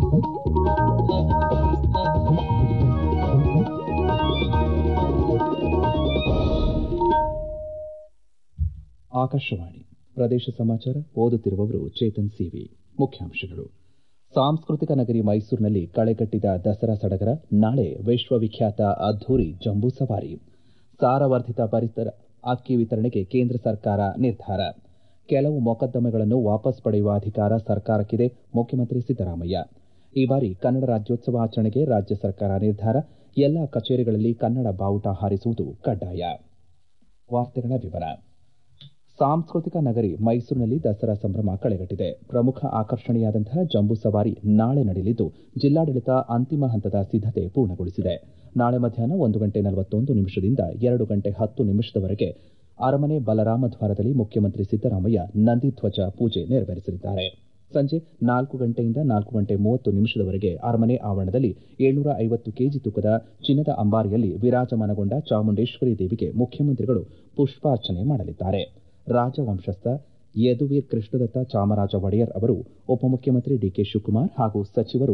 ಆಕಾಶವಾಣಿ ಪ್ರದೇಶ ಸಮಾಚಾರ ಓದುತ್ತಿರುವವರು ಚೇತನ್ ಸಿವಿ ಮುಖ್ಯಾಂಶಗಳು ಸಾಂಸ್ಕೃತಿಕ ನಗರಿ ಮೈಸೂರಿನಲ್ಲಿ ಕಳೆಗಟ್ಟಿದ ದಸರಾ ಸಡಗರ ನಾಳೆ ವಿಶ್ವವಿಖ್ಯಾತ ಅದ್ದೂರಿ ಜಂಬೂ ಸವಾರಿ ಸಾರವರ್ಧಿತ ಪರಿಸರ ಅಕ್ಕಿ ವಿತರಣೆಗೆ ಕೇಂದ್ರ ಸರ್ಕಾರ ನಿರ್ಧಾರ ಕೆಲವು ಮೊಕದ್ದಮೆಗಳನ್ನು ವಾಪಸ್ ಪಡೆಯುವ ಅಧಿಕಾರ ಸರ್ಕಾರಕ್ಕಿದೆ ಮುಖ್ಯಮಂತ್ರಿ ಸಿದ್ದರಾಮಯ್ಯ ಈ ಬಾರಿ ಕನ್ನಡ ರಾಜ್ಯೋತ್ಸವ ಆಚರಣೆಗೆ ರಾಜ್ಯ ಸರ್ಕಾರ ನಿರ್ಧಾರ ಎಲ್ಲಾ ಕಚೇರಿಗಳಲ್ಲಿ ಕನ್ನಡ ಬಾವುಟ ಹಾರಿಸುವುದು ಕಡ್ಡಾಯ ವಾರ್ತೆಗಳ ವಿವರ ಸಾಂಸ್ಕೃತಿಕ ನಗರಿ ಮೈಸೂರಿನಲ್ಲಿ ದಸರಾ ಸಂಭ್ರಮ ಕಳೆಗಟ್ಟಿದೆ ಪ್ರಮುಖ ಆಕರ್ಷಣೆಯಾದಂತಹ ಜಂಬೂ ಸವಾರಿ ನಾಳೆ ನಡೆಯಲಿದ್ದು ಜಿಲ್ಲಾಡಳಿತ ಅಂತಿಮ ಹಂತದ ಸಿದ್ದತೆ ಪೂರ್ಣಗೊಳಿಸಿದೆ ನಾಳೆ ಮಧ್ಯಾಹ್ನ ಒಂದು ಗಂಟೆ ನಲವತ್ತೊಂದು ನಿಮಿಷದಿಂದ ಎರಡು ಗಂಟೆ ಹತ್ತು ನಿಮಿಷದವರೆಗೆ ಅರಮನೆ ಬಲರಾಮ ದ್ವಾರದಲ್ಲಿ ಮುಖ್ಯಮಂತ್ರಿ ಸಿದ್ದರಾಮಯ್ಯ ನಂದಿಧ್ವಜ ಪೂಜೆ ನೆರವೇರಿಸಲಿದ್ದಾರೆ ಸಂಜೆ ನಾಲ್ಕು ಗಂಟೆಯಿಂದ ನಾಲ್ಕು ಗಂಟೆ ಮೂವತ್ತು ನಿಮಿಷದವರೆಗೆ ಅರಮನೆ ಆವರಣದಲ್ಲಿ ಏಳ್ನೂರ ಐವತ್ತು ಕೆಜಿ ತೂಕದ ಚಿನ್ನದ ಅಂಬಾರಿಯಲ್ಲಿ ವಿರಾಜಮಾನಗೊಂಡ ಚಾಮುಂಡೇಶ್ವರಿ ದೇವಿಗೆ ಮುಖ್ಯಮಂತ್ರಿಗಳು ಪುಷ್ಪಾರ್ಚನೆ ಮಾಡಲಿದ್ದಾರೆ ರಾಜವಂಶಸ್ಥ ಯದುವೀರ್ ಕೃಷ್ಣದತ್ತ ಚಾಮರಾಜ ಒಡೆಯರ್ ಅವರು ಉಪಮುಖ್ಯಮಂತ್ರಿ ಡಿಕೆ ಶಿವಕುಮಾರ್ ಹಾಗೂ ಸಚಿವರು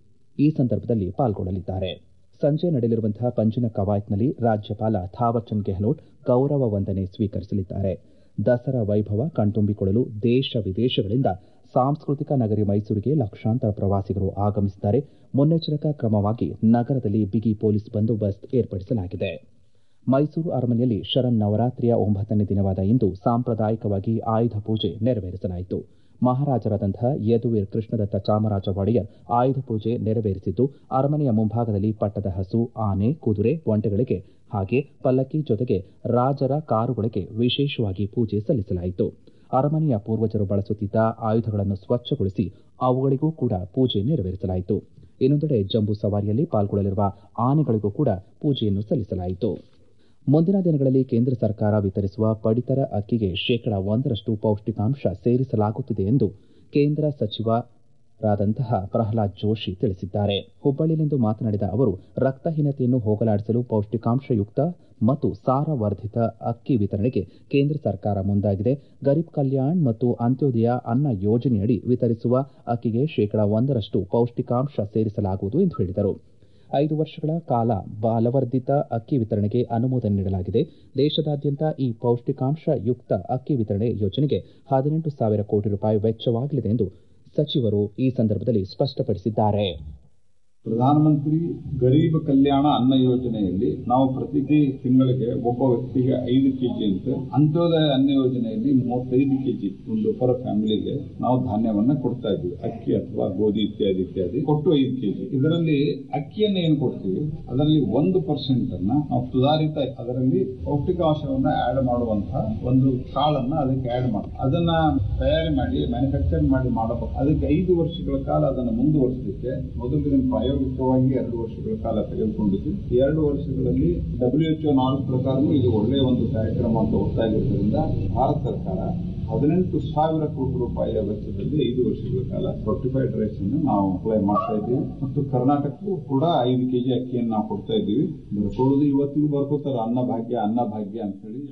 ಈ ಸಂದರ್ಭದಲ್ಲಿ ಪಾಲ್ಗೊಳ್ಳಲಿದ್ದಾರೆ ಸಂಜೆ ನಡೆಯಲಿರುವಂತಹ ಪಂಜಿನ ಕವಾಯತ್ನಲ್ಲಿ ರಾಜ್ಯಪಾಲ ಥಾವರ್ಚಂದ್ ಗೆಹ್ಲೋಟ್ ಗೌರವ ವಂದನೆ ಸ್ವೀಕರಿಸಲಿದ್ದಾರೆ ದಸರಾ ವೈಭವ ಕಣ್ತುಂಬಿಕೊಳ್ಳಲು ದೇಶ ವಿದೇಶಗಳಿಂದ ಸಾಂಸ್ಕೃತಿಕ ನಗರಿ ಮೈಸೂರಿಗೆ ಲಕ್ಷಾಂತರ ಪ್ರವಾಸಿಗರು ಆಗಮಿಸಿದ್ದಾರೆ ಮುನ್ನೆಚ್ಚರಿಕಾ ಕ್ರಮವಾಗಿ ನಗರದಲ್ಲಿ ಬಿಗಿ ಪೊಲೀಸ್ ಬಂದೋಬಸ್ತ್ ಏರ್ಪಡಿಸಲಾಗಿದೆ ಮೈಸೂರು ಅರಮನೆಯಲ್ಲಿ ಶರನ್ನವರಾತ್ರಿಯ ಒಂಬತ್ತನೇ ದಿನವಾದ ಇಂದು ಸಾಂಪ್ರದಾಯಿಕವಾಗಿ ಆಯುಧ ಪೂಜೆ ನೆರವೇರಿಸಲಾಯಿತು ಮಹಾರಾಜರಾದಂತಹ ಯದುವೀರ್ ಕೃಷ್ಣದತ್ತ ಚಾಮರಾಜ ಒಡೆಯರ್ ಆಯುಧ ಪೂಜೆ ನೆರವೇರಿಸಿದ್ದು ಅರಮನೆಯ ಮುಂಭಾಗದಲ್ಲಿ ಪಟ್ಟದ ಹಸು ಆನೆ ಕುದುರೆ ಒಂಟೆಗಳಿಗೆ ಹಾಗೆ ಪಲ್ಲಕ್ಕಿ ಜೊತೆಗೆ ರಾಜರ ಕಾರುಗಳಿಗೆ ವಿಶೇಷವಾಗಿ ಪೂಜೆ ಸಲ್ಲಿಸಲಾಯಿತು ಅರಮನೆಯ ಪೂರ್ವಜರು ಬಳಸುತ್ತಿದ್ದ ಆಯುಧಗಳನ್ನು ಸ್ವಚ್ಛಗೊಳಿಸಿ ಅವುಗಳಿಗೂ ಕೂಡ ಪೂಜೆ ನೆರವೇರಿಸಲಾಯಿತು ಇನ್ನೊಂದೆಡೆ ಜಂಬೂ ಸವಾರಿಯಲ್ಲಿ ಪಾಲ್ಗೊಳ್ಳಲಿರುವ ಆನೆಗಳಿಗೂ ಕೂಡ ಪೂಜೆಯನ್ನು ಸಲ್ಲಿಸಲಾಯಿತು ಮುಂದಿನ ದಿನಗಳಲ್ಲಿ ಕೇಂದ್ರ ಸರ್ಕಾರ ವಿತರಿಸುವ ಪಡಿತರ ಅಕ್ಕಿಗೆ ಶೇಕಡ ಒಂದರಷ್ಟು ಪೌಷ್ಟಿಕಾಂಶ ಸೇರಿಸಲಾಗುತ್ತಿದೆ ಎಂದು ಕೇಂದ್ರ ಸಚಿವರಾದಂತಹ ಪ್ರಹ್ಲಾದ್ ಜೋಶಿ ತಿಳಿಸಿದ್ದಾರೆ ಹುಬ್ಬಳ್ಳಿಯಲ್ಲಿಂದು ಮಾತನಾಡಿದ ಅವರು ರಕ್ತಹೀನತೆಯನ್ನು ಹೋಗಲಾಡಿಸಲು ಪೌಷ್ಟಿಕಾಂಶಯುಕ್ತ ಮತ್ತು ಸಾರವರ್ಧಿತ ಅಕ್ಕಿ ವಿತರಣೆಗೆ ಕೇಂದ್ರ ಸರ್ಕಾರ ಮುಂದಾಗಿದೆ ಗರೀಬ್ ಕಲ್ಯಾಣ್ ಮತ್ತು ಅಂತ್ಯೋದಯ ಅನ್ನ ಯೋಜನೆಯಡಿ ವಿತರಿಸುವ ಅಕ್ಕಿಗೆ ಶೇಕಡ ಒಂದರಷ್ಟು ಪೌಷ್ಟಿಕಾಂಶ ಸೇರಿಸಲಾಗುವುದು ಎಂದು ಹೇಳಿದರು ಐದು ವರ್ಷಗಳ ಕಾಲ ಬಲವರ್ಧಿತ ಅಕ್ಕಿ ವಿತರಣೆಗೆ ಅನುಮೋದನೆ ನೀಡಲಾಗಿದೆ ದೇಶದಾದ್ಯಂತ ಈ ಪೌಷ್ಟಿಕಾಂಶ ಯುಕ್ತ ಅಕ್ಕಿ ವಿತರಣೆ ಯೋಜನೆಗೆ ಹದಿನೆಂಟು ಸಾವಿರ ಕೋಟಿ ರೂಪಾಯಿ ವೆಚ್ಚವಾಗಲಿದೆ ಎಂದು ಸಚಿವರು ಈ ಸಂದರ್ಭದಲ್ಲಿ ಸ್ಪಷ್ಟಪಡಿಸಿದ್ದಾರೆ ಪ್ರಧಾನಮಂತ್ರಿ ಗರೀಬ್ ಕಲ್ಯಾಣ ಅನ್ನ ಯೋಜನೆಯಲ್ಲಿ ನಾವು ಪ್ರತಿ ತಿಂಗಳಿಗೆ ಒಬ್ಬ ವ್ಯಕ್ತಿಗೆ ಐದು ಕೆಜಿ ಅಂತ ಅಂತ್ಯೋದಯ ಅನ್ನ ಯೋಜನೆಯಲ್ಲಿ ಮೂವತ್ತೈದು ಕೆಜಿ ಒಂದು ಪರ್ ಫ್ಯಾಮಿಲಿಗೆ ನಾವು ಧಾನ್ಯವನ್ನ ಕೊಡ್ತಾ ಇದ್ವಿ ಅಕ್ಕಿ ಅಥವಾ ಗೋಧಿ ಇತ್ಯಾದಿ ಇತ್ಯಾದಿ ಕೊಟ್ಟು ಐದು ಕೆಜಿ ಇದರಲ್ಲಿ ಅಕ್ಕಿಯನ್ನ ಏನು ಕೊಡ್ತೀವಿ ಅದರಲ್ಲಿ ಒಂದು ಪರ್ಸೆಂಟ್ ಅನ್ನ ನಾವು ಸುಧಾರಿತ ಅದರಲ್ಲಿ ಪೌಷ್ಟಿಕಾಂಶವನ್ನ ಆಡ್ ಮಾಡುವಂತಹ ಒಂದು ಕಾಳನ್ನ ಅದಕ್ಕೆ ಆಡ್ ಮಾಡಿ ಅದನ್ನ ತಯಾರಿ ಮಾಡಿ ಮ್ಯಾನುಫ್ಯಾಕ್ಚರ್ ಮಾಡಿ ಮಾಡಬೇಕು ಅದಕ್ಕೆ ಐದು ವರ್ಷಗಳ ಕಾಲ ಅದನ್ನು ಮುಂದುವರಿಸಲಿಕ್ಕೆ ಮೊದಲಿನ ಪ್ರಾಯೋಗಿಕವಾಗಿ ಎರಡು ವರ್ಷಗಳ ಕಾಲ ತೆಗೆದುಕೊಂಡಿದ್ದು ಎರಡು ವರ್ಷಗಳಲ್ಲಿ ಡಬ್ಲ್ಯೂಎಚ್ಒ ನಾಲ್ಕು ಪ್ರಕಾರನೂ ಇದು ಒಳ್ಳೆಯ ಒಂದು ಕಾರ್ಯಕ್ರಮ ಅಂತ ಗೊತ್ತಾಗಿರೋದ್ರಿಂದ ಭಾರತ ಸರ್ಕಾರ ಹದಿನೆಂಟು ಸಾವಿರ ಕೋಟಿ ರೂಪಾಯಿಯ ವೆಚ್ಚದಲ್ಲಿ ಐದು ವರ್ಷಗಳ ಕಾಲ ಸರ್ಟಿಫೈಡ್ ರೈಸ್ ಅನ್ನು ನಾವು ಅಪ್ಲೈ ಮಾಡ್ತಾ ಇದ್ದೀವಿ ಮತ್ತು ಕರ್ನಾಟಕಕ್ಕೂ ಕೂಡ ಐದು ಕೆಜಿ ಅಕ್ಕಿಯನ್ನು ನಾವು ಕೊಡ್ತಾ ಇದ್ದೀವಿ ಬರ್ಕೊಳ್ಳೋದು ಇವತ್ತಿಗೂ ಬರ್ಕೋತಾರ ಅನ್ನ ಭಾಗ್ಯ ಅನ್ನ ಭಾಗ್ಯ ಅಂತ ಹೇಳಿ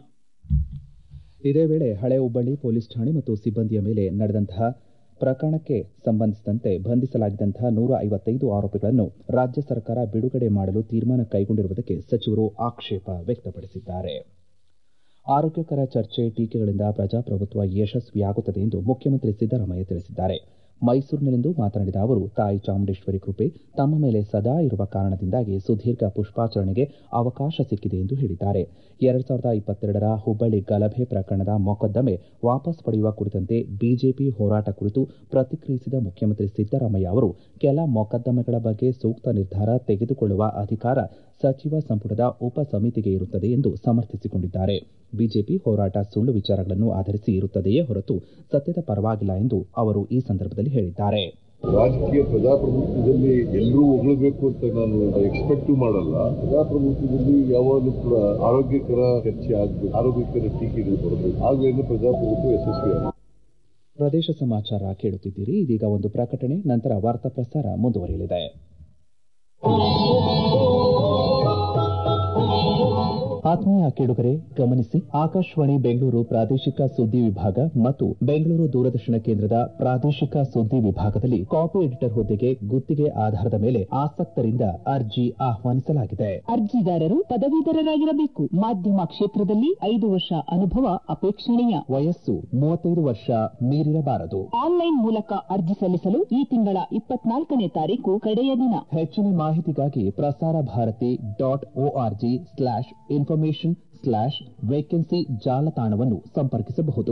ಇದೇ ವೇಳೆ ಹಳೆ ಹುಬ್ಬಳ್ಳಿ ಪೊಲೀಸ್ ಠಾಣೆ ಮತ್ತು ಸಿಬ್ಬಂದಿಯ ಮೇಲೆ ನಡೆದಂತಹ ಪ್ರಕರಣಕ್ಕೆ ಸಂಬಂಧಿಸಿದಂತೆ ಬಂಧಿಸಲಾಗಿದ್ದಂತಹ ನೂರ ಐವತ್ತೈದು ಆರೋಪಿಗಳನ್ನು ರಾಜ್ಯ ಸರ್ಕಾರ ಬಿಡುಗಡೆ ಮಾಡಲು ತೀರ್ಮಾನ ಕೈಗೊಂಡಿರುವುದಕ್ಕೆ ಸಚಿವರು ಆಕ್ಷೇಪ ವ್ಯಕ್ತಪಡಿಸಿದ್ದಾರೆ ಆರೋಗ್ಯಕರ ಚರ್ಚೆ ಟೀಕೆಗಳಿಂದ ಪ್ರಜಾಪ್ರಭುತ್ವ ಯಶಸ್ವಿಯಾಗುತ್ತದೆ ಎಂದು ಮುಖ್ಯಮಂತ್ರಿ ಸಿದ್ದರಾಮಯ್ಯ ತಿಳಿಸಿದ್ದಾರೆ ಮೈಸೂರಿನಲ್ಲಿಂದು ಮಾತನಾಡಿದ ಅವರು ತಾಯಿ ಚಾಮುಂಡೇಶ್ವರಿ ಕೃಪೆ ತಮ್ಮ ಮೇಲೆ ಸದಾ ಇರುವ ಕಾರಣದಿಂದಾಗಿ ಸುದೀರ್ಘ ಪುಷ್ಪಾಚರಣೆಗೆ ಅವಕಾಶ ಸಿಕ್ಕಿದೆ ಎಂದು ಹೇಳಿದ್ದಾರೆ ಎರಡ್ ಸಾವಿರದ ಇಪ್ಪತ್ತೆರಡರ ಹುಬ್ಬಳ್ಳಿ ಗಲಭೆ ಪ್ರಕರಣದ ಮೊಕದ್ದಮೆ ವಾಪಸ್ ಪಡೆಯುವ ಕುರಿತಂತೆ ಬಿಜೆಪಿ ಹೋರಾಟ ಕುರಿತು ಪ್ರತಿಕ್ರಿಯಿಸಿದ ಮುಖ್ಯಮಂತ್ರಿ ಸಿದ್ದರಾಮಯ್ಯ ಅವರು ಕೆಲ ಮೊಕದ್ದಮೆಗಳ ಬಗ್ಗೆ ಸೂಕ್ತ ನಿರ್ಧಾರ ತೆಗೆದುಕೊಳ್ಳುವ ಅಧಿಕಾರ ಸಚಿವ ಸಂಪುಟದ ಉಪ ಸಮಿತಿಗೆ ಇರುತ್ತದೆ ಎಂದು ಸಮರ್ಥಿಸಿಕೊಂಡಿದ್ದಾರೆ ಬಿಜೆಪಿ ಹೋರಾಟ ಸುಳ್ಳು ವಿಚಾರಗಳನ್ನು ಆಧರಿಸಿ ಇರುತ್ತದೆಯೇ ಹೊರತು ಸತ್ಯದ ಪರವಾಗಿಲ್ಲ ಎಂದು ಅವರು ಈ ಸಂದರ್ಭದಲ್ಲಿ ಹೇಳಿದ್ದಾರೆ ರಾಜಕೀಯ ಪ್ರಜಾಪ್ರಭುತ್ವದಲ್ಲಿ ಎಲ್ಲರೂ ಹೊಗಳಬೇಕು ಅಂತ ನಾನು ಎಕ್ಸ್ಪೆಕ್ಟ್ ಮಾಡಲ್ಲ ಪ್ರಜಾಪ್ರಭುತ್ವದಲ್ಲಿ ಯಾವಾಗಲೂ ಕೂಡ ಆರೋಗ್ಯಕರ ಚರ್ಚೆ ಆಗಬೇಕು ಆರೋಗ್ಯಕರ ಟೀಕೆಗಳು ಬರಬೇಕು ಆಗಲೇ ಪ್ರಜಾಪ್ರಭುತ್ವ ಯಶಸ್ವಿಯಾಗುತ್ತೆ ಪ್ರದೇಶ ಸಮಾಚಾರ ಕೇಳುತ್ತಿದ್ದೀರಿ ಇದೀಗ ಒಂದು ಪ್ರಕಟಣೆ ನಂತರ ವಾರ್ತಾ ಪ್ರಸಾರ ಮುಂದುವರಿಯಲಿದೆ ಆತ್ಮೀಯ ಕೇಳುಗರೆ ಗಮನಿಸಿ ಆಕಾಶವಾಣಿ ಬೆಂಗಳೂರು ಪ್ರಾದೇಶಿಕ ಸುದ್ದಿ ವಿಭಾಗ ಮತ್ತು ಬೆಂಗಳೂರು ದೂರದರ್ಶನ ಕೇಂದ್ರದ ಪ್ರಾದೇಶಿಕ ಸುದ್ದಿ ವಿಭಾಗದಲ್ಲಿ ಕಾಪಿ ಎಡಿಟರ್ ಹುದ್ದೆಗೆ ಗುತ್ತಿಗೆ ಆಧಾರದ ಮೇಲೆ ಆಸಕ್ತರಿಂದ ಅರ್ಜಿ ಆಹ್ವಾನಿಸಲಾಗಿದೆ ಅರ್ಜಿದಾರರು ಪದವೀಧರರಾಗಿರಬೇಕು ಮಾಧ್ಯಮ ಕ್ಷೇತ್ರದಲ್ಲಿ ಐದು ವರ್ಷ ಅನುಭವ ಅಪೇಕ್ಷಣೀಯ ವಯಸ್ಸು ಮೂವತ್ತೈದು ವರ್ಷ ಮೀರಿರಬಾರದು ಆನ್ಲೈನ್ ಮೂಲಕ ಅರ್ಜಿ ಸಲ್ಲಿಸಲು ಈ ತಿಂಗಳ ಇಪ್ಪತ್ನಾಲ್ಕನೇ ತಾರೀಕು ಕಡೆಯ ದಿನ ಹೆಚ್ಚಿನ ಮಾಹಿತಿಗಾಗಿ Prasar Bharati dot org slash information slash vacancy ಜಾಲತಾಣವನ್ನು ಸಂಪರ್ಕಿಸಬಹುದು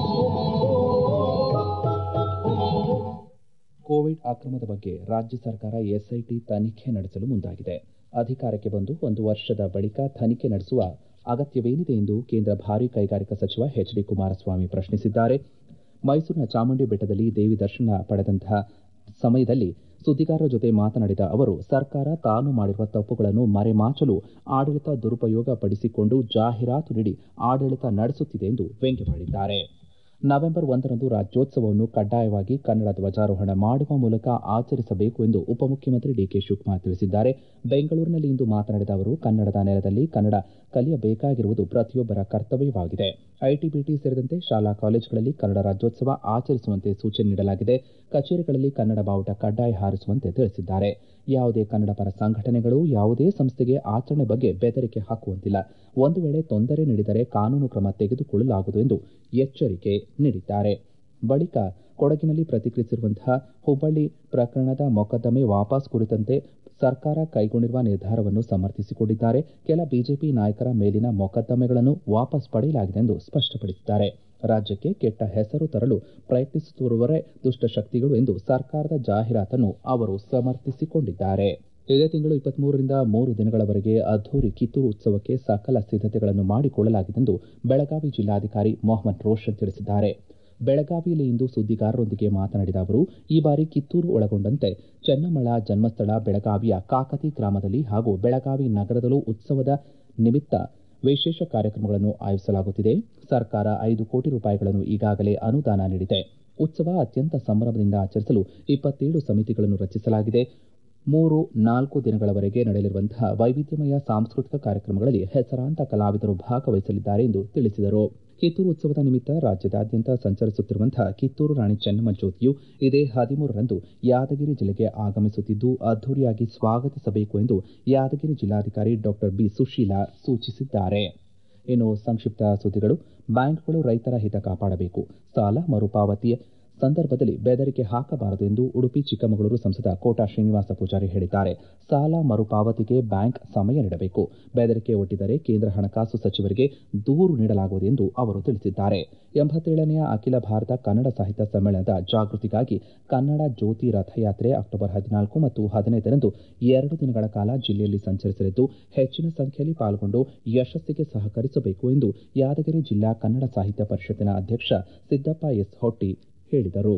ಕೋವಿಡ್ ಅಕ್ರಮದ ಬಗ್ಗೆ ರಾಜ್ಯ ಸರ್ಕಾರ ಎಸ್ಐಟಿ ತನಿಖೆ ನಡೆಸಲು ಮುಂದಾಗಿದೆ ಅಧಿಕಾರಕ್ಕೆ ಬಂದು ಒಂದು ವರ್ಷದ ಬಳಿಕ ತನಿಖೆ ನಡೆಸುವ ಅಗತ್ಯವೇನಿದೆ ಎಂದು ಕೇಂದ್ರ ಭಾರೀ ಕೈಗಾರಿಕಾ ಸಚಿವ ಎಚ್ ಡಿ ಕುಮಾರಸ್ವಾಮಿ ಪ್ರಶ್ನಿಸಿದ್ದಾರೆ ಮೈಸೂರಿನ ಚಾಮುಂಡಿ ಬೆಟ್ಟದಲ್ಲಿ ದೇವಿ ದರ್ಶನ ಪಡೆದಂತಹ ಸಮಯದಲ್ಲಿ ಸುದ್ದಿಗಾರರ ಜೊತೆ ಮಾತನಾಡಿದ ಅವರು ಸರ್ಕಾರ ತಾನು ಮಾಡಿರುವ ತಪ್ಪುಗಳನ್ನು ಮರೆಮಾಚಲು ಆಡಳಿತ ದುರುಪಯೋಗ ಪಡಿಸಿಕೊಂಡು ಜಾಹೀರಾತು ನೀಡಿ ಆಡಳಿತ ನಡೆಸುತ್ತಿದೆ ಎಂದು ವ್ಯಂಗ್ಯವಾಡಿದ್ದಾರೆ ನವೆಂಬರ್ ಒಂದರಂದು ರಾಜ್ಯೋತ್ಸವವನ್ನು ಕಡ್ಡಾಯವಾಗಿ ಕನ್ನಡ ಧ್ವಜಾರೋಹಣ ಮಾಡುವ ಮೂಲಕ ಆಚರಿಸಬೇಕು ಎಂದು ಉಪಮುಖ್ಯಮಂತ್ರಿ ಡಿಕೆ ಶಿವಕುಮಾರ್ ತಿಳಿಸಿದ್ದಾರೆ ಬೆಂಗಳೂರಿನಲ್ಲಿ ಇಂದು ಮಾತನಾಡಿದ ಅವರು ಕನ್ನಡದ ನೆಲದಲ್ಲಿ ಕನ್ನಡ ಕಲಿಯಬೇಕಾಗಿರುವುದು ಪ್ರತಿಯೊಬ್ಬರ ಕರ್ತವ್ಯವಾಗಿದೆ ಐಟಿ ಬಿಟಿ ಸೇರಿದಂತೆ ಶಾಲಾ ಕಾಲೇಜುಗಳಲ್ಲಿ ಕನ್ನಡ ರಾಜ್ಯೋತ್ಸವ ಆಚರಿಸುವಂತೆ ಸೂಚನೆ ನೀಡಲಾಗಿದೆ ಕಚೇರಿಗಳಲ್ಲಿ ಕನ್ನಡ ಬಾವುಟ ಕಡ್ಡಾಯ ಹಾರಿಸುವಂತೆ ತಿಳಿಸಿದ್ದಾರೆ ಯಾವುದೇ ಕನ್ನಡ ಪರ ಸಂಘಟನೆಗಳು ಯಾವುದೇ ಸಂಸ್ಥೆಗೆ ಆಚರಣೆ ಬಗ್ಗೆ ಬೆದರಿಕೆ ಹಾಕುವಂತಿಲ್ಲ ಒಂದು ವೇಳೆ ತೊಂದರೆ ನೀಡಿದರೆ ಕಾನೂನು ಕ್ರಮ ತೆಗೆದುಕೊಳ್ಳಲಾಗುವುದು ಎಂದು ಎಚ್ಚರಿಕೆ ನೀಡಿದ್ದಾರೆ ಬಳಿಕ ಕೊಡಗಿನಲ್ಲಿ ಪ್ರತಿಕ್ರಿಯಿಸಿರುವಂತಹ ಹುಬ್ಬಳ್ಳಿ ಪ್ರಕರಣದ ಮೊಕದ್ದಮೆ ವಾಪಸ್ ಕುರಿತಂತೆ ಸರ್ಕಾರ ಕೈಗೊಂಡಿರುವ ನಿರ್ಧಾರವನ್ನು ಸಮರ್ಥಿಸಿಕೊಂಡಿದ್ದಾರೆ ಕೆಲ ಬಿಜೆಪಿ ನಾಯಕರ ಮೇಲಿನ ಮೊಕದ್ದಮೆಗಳನ್ನು ವಾಪಸ್ ಪಡೆಯಲಾಗಿದೆ ಎಂದು ಸ್ಪಷ್ಟಪಡಿಸಿದ್ದಾರೆ ರಾಜ್ಯಕ್ಕೆ ಕೆಟ್ಟ ಹೆಸರು ತರಲು ಪ್ರಯತ್ನಿಸುತ್ತಿರುವವರೇ ದುಷ್ಟಶಕ್ತಿಗಳು ಎಂದು ಸರ್ಕಾರದ ಜಾಹೀರಾತನ್ನು ಅವರು ಸಮರ್ಥಿಸಿಕೊಂಡಿದ್ದಾರೆ ಇದೇ ತಿಂಗಳು ಇಪ್ಪತ್ಮೂರರಿಂದ ಮೂರು ದಿನಗಳವರೆಗೆ ಅದ್ದೂರಿ ಕಿತ್ತೂರು ಉತ್ಸವಕ್ಕೆ ಸಕಲ ಸಿದ್ದತೆಗಳನ್ನು ಮಾಡಿಕೊಳ್ಳಲಾಗಿದೆ ಎಂದು ಬೆಳಗಾವಿ ಜಿಲ್ಲಾಧಿಕಾರಿ ಮೊಹಮ್ಮದ್ ರೋಷನ್ ತಿಳಿಸಿದ್ದಾರೆ ಬೆಳಗಾವಿಯಲ್ಲಿ ಇಂದು ಸುದ್ದಿಗಾರರೊಂದಿಗೆ ಮಾತನಾಡಿದ ಅವರು ಈ ಬಾರಿ ಕಿತ್ತೂರು ಒಳಗೊಂಡಂತೆ ಚೆನ್ನಮ್ಮಳ ಜನ್ಮಸ್ಥಳ ಬೆಳಗಾವಿಯ ಕಾಕತಿ ಗ್ರಾಮದಲ್ಲಿ ಹಾಗೂ ಬೆಳಗಾವಿ ನಗರದಲ್ಲೂ ಉತ್ಸವದ ನಿಮಿತ್ತ ವಿಶೇಷ ಕಾರ್ಯಕ್ರಮಗಳನ್ನು ಆಯೋಜಿಸಲಾಗುತ್ತಿದೆ ಸರ್ಕಾರ ಐದು ಕೋಟಿ ರೂಪಾಯಿಗಳನ್ನು ಈಗಾಗಲೇ ಅನುದಾನ ನೀಡಿದೆ ಉತ್ಸವ ಅತ್ಯಂತ ಸಂಭ್ರಮದಿಂದ ಆಚರಿಸಲು ಇಪ್ಪತ್ತೇಳು ಸಮಿತಿಗಳನ್ನು ರಚಿಸಲಾಗಿದೆ ಮೂರು ನಾಲ್ಕು ದಿನಗಳವರೆಗೆ ನಡೆಯಲಿರುವಂತಹ ವೈವಿಧ್ಯಮಯ ಸಾಂಸ್ಕೃತಿಕ ಕಾರ್ಯಕ್ರಮಗಳಲ್ಲಿ ಹೆಸರಾಂತ ಕಲಾವಿದರು ಭಾಗವಹಿಸಲಿದ್ದಾರೆ ಎಂದು ತಿಳಿಸಿದರು ಕಿತ್ತೂರು ಉತ್ಸವದ ನಿಮಿತ್ತ ರಾಜ್ಯದಾದ್ಯಂತ ಸಂಚರಿಸುತ್ತಿರುವಂತಹ ಕಿತ್ತೂರು ರಾಣಿ ಚೆನ್ನಮ್ಮ ಜ್ಯೋತಿಯು ಇದೇ ಹದಿಮೂರರಂದು ಯಾದಗಿರಿ ಜಿಲ್ಲೆಗೆ ಆಗಮಿಸುತ್ತಿದ್ದು ಅದ್ದೂರಿಯಾಗಿ ಸ್ವಾಗತಿಸಬೇಕು ಎಂದು ಯಾದಗಿರಿ ಜಿಲ್ಲಾಧಿಕಾರಿ ಡಾಕ್ಟರ್ ಬಿ ಸುಶೀಲಾ ಸೂಚಿಸಿದ್ದಾರೆ ಇನ್ನು ಸಂಕ್ಷಿಪ್ತ ಸುದ್ದಿಗಳು ಬ್ಯಾಂಕ್ಗಳು ರೈತರ ಹಿತ ಕಾಪಾಡಬೇಕು ಸಾಲ ಮರುಪಾವತಿ ಸಂದರ್ಭದಲ್ಲಿ ಬೆದರಿಕೆ ಹಾಕಬಾರದು ಎಂದು ಉಡುಪಿ ಚಿಕ್ಕಮಗಳೂರು ಸಂಸದ ಕೋಟಾ ಶ್ರೀನಿವಾಸ ಪೂಜಾರಿ ಹೇಳಿದ್ದಾರೆ ಸಾಲ ಮರುಪಾವತಿಗೆ ಬ್ಯಾಂಕ್ ಸಮಯ ನೀಡಬೇಕು ಬೆದರಿಕೆ ಒಡ್ಡಿದರೆ ಕೇಂದ್ರ ಹಣಕಾಸು ಸಚಿವರಿಗೆ ದೂರು ನೀಡಲಾಗುವುದು ಎಂದು ಅವರು ತಿಳಿಸಿದ್ದಾರೆ ಎಂಬತ್ತೇಳನೆಯ ಅಖಿಲ ಭಾರತ ಕನ್ನಡ ಸಾಹಿತ್ಯ ಸಮ್ಮೇಳನದ ಜಾಗೃತಿಗಾಗಿ ಕನ್ನಡ ಜ್ಯೋತಿ ರಥಯಾತ್ರೆ ಅಕ್ಟೋಬರ್ ಹದಿನಾಲ್ಕು ಮತ್ತು ಹದಿನೈದರಂದು ಎರಡು ದಿನಗಳ ಕಾಲ ಜಿಲ್ಲೆಯಲ್ಲಿ ಸಂಚರಿಸಲಿದ್ದು ಹೆಚ್ಚಿನ ಸಂಖ್ಯೆಯಲ್ಲಿ ಪಾಲ್ಗೊಂಡು ಯಶಸ್ಸಿಗೆ ಸಹಕರಿಸಬೇಕು ಎಂದು ಯಾದಗಿರಿ ಜಿಲ್ಲಾ ಕನ್ನಡ ಸಾಹಿತ್ಯ ಪರಿಷತ್ತಿನ ಅಧ್ಯಕ್ಷ ಸಿದ್ದಪ್ಪ ಎಸ್ ಹೊಟ್ಟಿ ಹೇಳಿದರು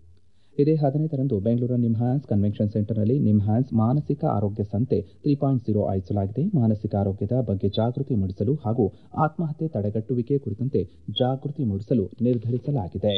ಇದೇ ಹದಿನೈದರಂದು ಬೆಂಗಳೂರಿನ ನಿಮ್ಹಾನ್ಸ್ ಕನ್ವೆನ್ಷನ್ ಸೆಂಟರ್ನಲ್ಲಿ ನಿಮ್ಹಾನ್ಸ್ ಮಾನಸಿಕ ಆರೋಗ್ಯ ಸಂತೆ ತ್ರೀ ಪಾಯಿಂಟ್ ಜೀರೋ ಆಯೋಜಿಸಲಾಗಿದೆ ಮಾನಸಿಕ ಆರೋಗ್ಯದ ಬಗ್ಗೆ ಜಾಗೃತಿ ಮೂಡಿಸಲು ಹಾಗೂ ಆತ್ಮಹತ್ಯೆ ತಡೆಗಟ್ಟುವಿಕೆ ಕುರಿತಂತೆ ಜಾಗೃತಿ ಮೂಡಿಸಲು ನಿರ್ಧರಿಸಲಾಗಿದೆ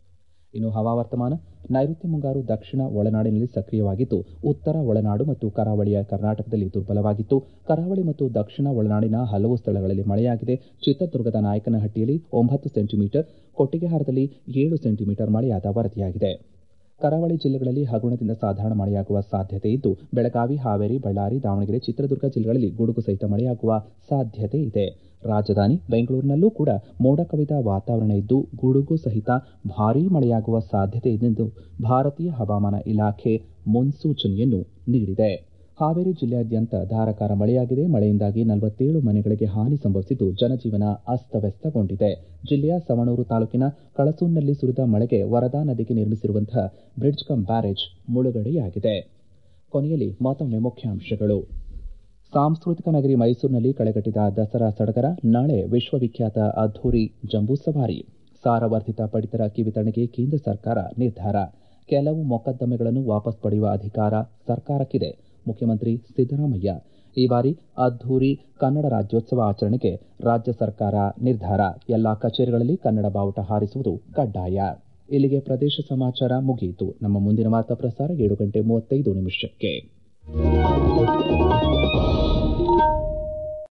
ಇನ್ನು ಹವಾವರ್ತಮಾನ ನೈಋತ್ಯ ಮುಂಗಾರು ದಕ್ಷಿಣ ಒಳನಾಡಿನಲ್ಲಿ ಸಕ್ರಿಯವಾಗಿದ್ದು ಉತ್ತರ ಒಳನಾಡು ಮತ್ತು ಕರಾವಳಿಯ ಕರ್ನಾಟಕದಲ್ಲಿ ದುರ್ಬಲವಾಗಿತ್ತು ಕರಾವಳಿ ಮತ್ತು ದಕ್ಷಿಣ ಒಳನಾಡಿನ ಹಲವು ಸ್ಥಳಗಳಲ್ಲಿ ಮಳೆಯಾಗಿದೆ ಚಿತ್ರದುರ್ಗದ ನಾಯಕನಹಟ್ಟಿಯಲ್ಲಿ ಒಂಬತ್ತು ಸೆಂಟಿಮೀಟರ್ ಕೊಟ್ಟಿಗೆಹಾರದಲ್ಲಿ ಏಳು ಸೆಂಟಿಮೀಟರ್ ಮಳೆಯಾದ ವರದಿಯಾಗಿದೆ ಕರಾವಳಿ ಜಿಲ್ಲೆಗಳಲ್ಲಿ ಹಗುರಣದಿಂದ ಸಾಧಾರಣ ಮಳೆಯಾಗುವ ಸಾಧ್ಯತೆ ಇದ್ದು ಬೆಳಗಾವಿ ಹಾವೇರಿ ಬಳ್ಳಾರಿ ದಾವಣಗೆರೆ ಚಿತ್ರದುರ್ಗ ಜಿಲ್ಲೆಗಳಲ್ಲಿ ಗುಡುಗು ಸಹಿತ ಮಳೆಯಾಗುವ ಸಾಧ್ಯತೆ ಇದೆ ರಾಜಧಾನಿ ಬೆಂಗಳೂರಿನಲ್ಲೂ ಕೂಡ ಮೋಡ ಕವಿದ ವಾತಾವರಣ ಇದ್ದು ಗುಡುಗು ಸಹಿತ ಭಾರೀ ಮಳೆಯಾಗುವ ಸಾಧ್ಯತೆ ಇದೆ ಎಂದು ಭಾರತೀಯ ಹವಾಮಾನ ಇಲಾಖೆ ಮುನ್ಸೂಚನೆಯನ್ನು ನೀಡಿದೆ ಹಾವೇರಿ ಜಿಲ್ಲೆಯಾದ್ಯಂತ ಧಾರಾಕಾರ ಮಳೆಯಾಗಿದೆ ಮಳೆಯಿಂದಾಗಿ ನಲವತ್ತೇಳು ಮನೆಗಳಿಗೆ ಹಾನಿ ಸಂಭವಿಸಿದ್ದು ಜನಜೀವನ ಅಸ್ತವ್ಯಸ್ತಗೊಂಡಿದೆ ಜಿಲ್ಲೆಯ ಸವಣೂರು ತಾಲೂಕಿನ ಕಳಸೂರಿನಲ್ಲಿ ಸುರಿದ ಮಳೆಗೆ ವರದಾ ನದಿಗೆ ನಿರ್ಮಿಸಿರುವಂತಹ ಬ್ರಿಡ್ಜ್ ಕಮ್ ಬ್ಯಾರೇಜ್ ಮುಳುಗಡೆಯಾಗಿದೆ ಕೊನೆಯಲ್ಲಿ ಮತ್ತೊಮ್ಮೆ ಮುಖ್ಯಾಂಶಗಳು ಸಾಂಸ್ಕೃತಿಕ ನಗರಿ ಮೈಸೂರಿನಲ್ಲಿ ಕಳೆಗಟ್ಟಿದ ದಸರಾ ಸಡಗರ ನಾಳೆ ವಿಶ್ವವಿಖ್ಯಾತ ಅದ್ದೂರಿ ಜಂಬೂ ಸವಾರಿ ಸಾರವರ್ಧಿತ ಪಡಿತರ ಕಿವಿತಣಿಗೆ ಕೇಂದ್ರ ಸರ್ಕಾರ ನಿರ್ಧಾರ ಕೆಲವು ಮೊಕದ್ದಮೆಗಳನ್ನು ವಾಪಸ್ ಪಡೆಯುವ ಅಧಿಕಾರ ಸರ್ಕಾರಕ್ಕಿದೆ ಮುಖ್ಯಮಂತ್ರಿ ಸಿದ್ದರಾಮಯ್ಯ ಈ ಬಾರಿ ಅದ್ದೂರಿ ಕನ್ನಡ ರಾಜ್ಯೋತ್ಸವ ಆಚರಣೆಗೆ ರಾಜ್ಯ ಸರ್ಕಾರ ನಿರ್ಧಾರ ಎಲ್ಲಾ ಕಚೇರಿಗಳಲ್ಲಿ ಕನ್ನಡ ಬಾವುಟ ಹಾರಿಸುವುದು ಕಡ್ಡಾಯ ಇಲ್ಲಿಗೆ ಪ್ರದೇಶ ಸಮಾಚಾರ ಮುಗಿಯಿತು ನಮ್ಮ ಮುಂದಿನ ವಾರ್ತಾ ಪ್ರಸಾರ ಏಳು ಗಂಟೆ ಮೂವತ್ತೈದು ನಿಮಿಷಕ್ಕೆ